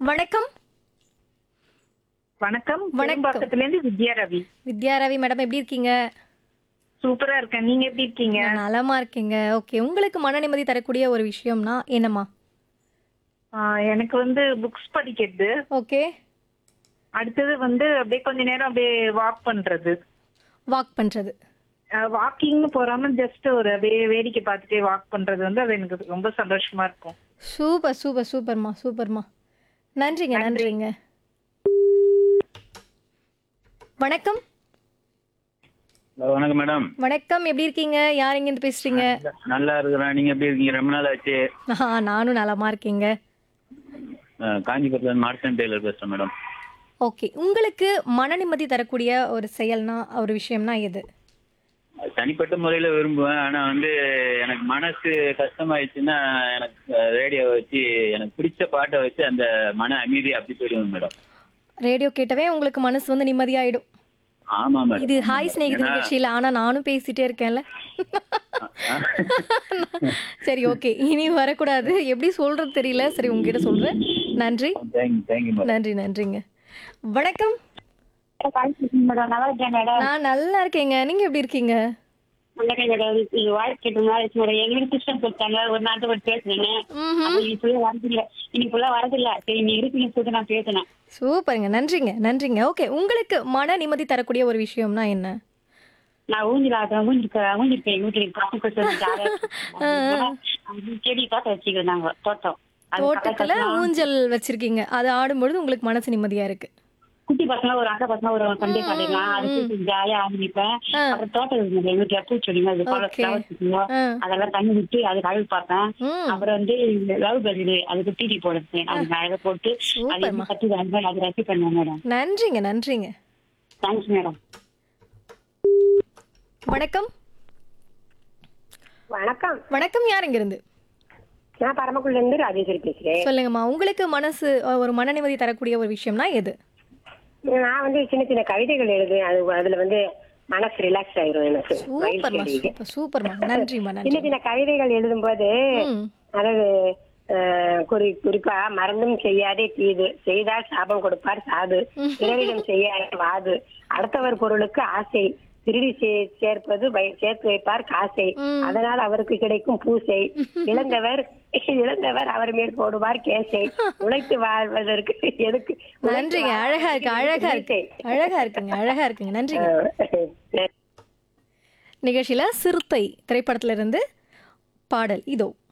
வணக்கம் வணக்கம் வணக்கம். பக்கத்துல இருந்து வித்யா ரவி வித்யா ரவி மேடம் எப்படி இருக்கீங்க சூப்பரா இருக்கேன் நீங்க எப்படி இருக்கீங்க நான் நலமா இருக்கீங்க ஓகே உங்களுக்கு மன நிம்மதி தரக்கூடிய ஒரு விஷயம்னா என்னம்மா ஆஹ் எனக்கு வந்து புக்ஸ் படிக்கிறது ஓகே அடுத்தது வந்து அப்படியே கொஞ்ச நேரம் அப்படியே வாக் பண்றது வாக் பண்றது வாக்கிங் போறாம ஜஸ்ட் ஒரு அப்படியே வேடிக்கை பார்த்துட்டே வாக் பண்றது வந்து அது எனக்கு ரொம்ப சந்தோஷமா இருக்கும் சூப்பர் சூப்பர் சூப்பர்மா சூப்பர்மா நன்றிங்க நன்றிங்க வணக்கம் ஹலோ வணக்கம் மேடம் வணக்கம் எப்படி இருக்கீங்க யார் எங்கேருந்து பேசுறீங்க நல்லா இருக்கிறேன் நீங்க எப்படி இருக்கீங்க ரொம்ப நாள் ஆச்சு ஆ, நானும் நலமா இருக்கீங்க அஹ், காஞ்சிபுரத்துல இருந்து மார்சன் டெய்லர் பேசுறேன் மேடம் ஓகே உங்களுக்கு மன நிம்மதி தரக்கூடிய ஒரு செயல்னா ஒரு விஷயம்னா எது தனிப்பட்ட முறையில விரும்புவேன் ஆனா வந்து எனக்கு மனசு கஷ்டமாயிடுச்சுன்னா எனக்கு ரேடியோ வச்சு எனக்கு பிடிச்ச பாட்டை வச்சு அந்த மன அமைதி அப்படி போயிடுவேன் மேடம் ரேடியோ கேட்டவே உங்களுக்கு மனசு வந்து நிம்மதியாயிடும் ஆமா மேடம் இது ஹாய் ஸ்நேகித நிகழ்ச்சியில் ஆனா நானும் பேசிட்டே இருக்கேன்ல சரி ஓகே இனி வரக்கூடாது எப்படி சொல்றது தெரியல சரி உங்ககிட்ட சொல்றேன் நன்றி தேங்க்யூ தேங்க்யூ மேடம் நன்றி நன்றிங்க வணக்கம் மேடம் நல்லா இருக்கேன் மேடம் நான் நல்லா இருக்கேங்க நீங்க எப்படி இருக்கீங்க வணக்கம் மேடம் நீங்க வாய்ஸ் கேட்டு மாதிரி மேடம் எங்களுக்கு கிருஷ்ணன் கொடுத்தாங்க ஒரு நாட்டு ஒரு பேசுனேன் ம்ஹும். அப்ப நீ ஃபுல்லா வரதில்ல இன்னைக்கு ஃபுல்லா வரதில்ல சரி நீ இருக்கீங்க சொல்லிட்டு நான் பேசினேன் சூப்பருங்க நன்றிங்க நன்றிங்க ஓகே உங்களுக்கு மன நிம்மதி தரக்கூடிய ஒரு விஷயம்னா என்ன நான் ஊஞ்சில ஆடுறேன் ஊஞ்சிருக்கேன் ஊஞ்சிருக்கேன் எங்க வீட்டுல பசங்க கொஞ்சம் ஜாலியா இருக்கும். செடி தோட்டம் வச்சுக்கிறோம் நாங்க தோட்டம் அது தோட்டத்துல பக்கத்துல ஊஞ்சல் வச்சிருக்கீங்க அது ஆடும்பொழுது உங்களுக்கு மனசு நிம்மதியா இருக்கு குட்டி பசங்க ஒரு அக்கா பசங்க ஒரு சண்டே காட்டிடலாம் அது ஜாலியா ஆரம்பிப்பேன் ஆ. அப்புறம் தோட்டம் இருக்குது எங்க வீட்டுல பூச்செடிங்க அது Okay. ஃபிளவர்ஸ் இருக்குங்க ஆ. அதெல்லாம் தண்ணி விட்டு அதுக்கு அழகு பார்ப்பேன் ம் அப்புறம் வந்து லவ் பர்டு அதுக்கு டிடி போடுறது அதுக்கு அழகா போட்டு அது சூப்பர்மா எப்படி கட்டி அது அது ரசி பண்ணுவேன் மேடம் நன்றிங்க நன்றிங்க தேங்க்ஸ் மேடம் வணக்கம் வணக்கம் வணக்கம் யார் இங்க இருந்து நான் பரமக்குள்ள இருந்து ராஜேஸ்வரி பேசுறேன் சொல்லுங்கம்மா உங்களுக்கு மனசு அஹ், ஒரு மன நிம்மதி தரக்கூடிய ஒரு விஷயம்னா எது நான் வந்து சின்ன சின்ன கவிதைகள் எழுதுவேன் அது அதுல வந்து மனசு ரிலாக்ஸ் ஆயிரும் எனக்கு மகிழ்ச்சி சூப்பர்மா அடையுது. சூப்பர் சூப்பர்மா நன்றிம்மா சின்ன நன்றி சின்ன கவிதைகள் எழுதும்போது ம் அதாவது அஹ், குறி குறிப்பா மறந்தும் செய்யாதே தீது செய்தால் சாபம் கொடுப்பார் சாது பிறரிடம் செய்யாத வாது அடுத்தவர் பொருளுக்கு ஆசை திருடி சே- சேர்ப்பது வை- சேர்த்து வைப்பார் காசை ம். அதனால் அவருக்கு கிடைக்கும் பூசை இழந்தவர் இழந்தவர் அவர் மேல் போடுவார் கேசை உழைத்து வாழ்வதற்கு எதுக்கு உழைத்து நன்றிங்க அழகா இருக்கு அழகா இருக்கு அழகா இருக்குங்க அழகா இருக்குங்க நன்றிங்க வாழ்வதற்கு நிகழ்ச்சியில சிறுத்தை திரைப்படத்துல இருந்து பாடல் இதோ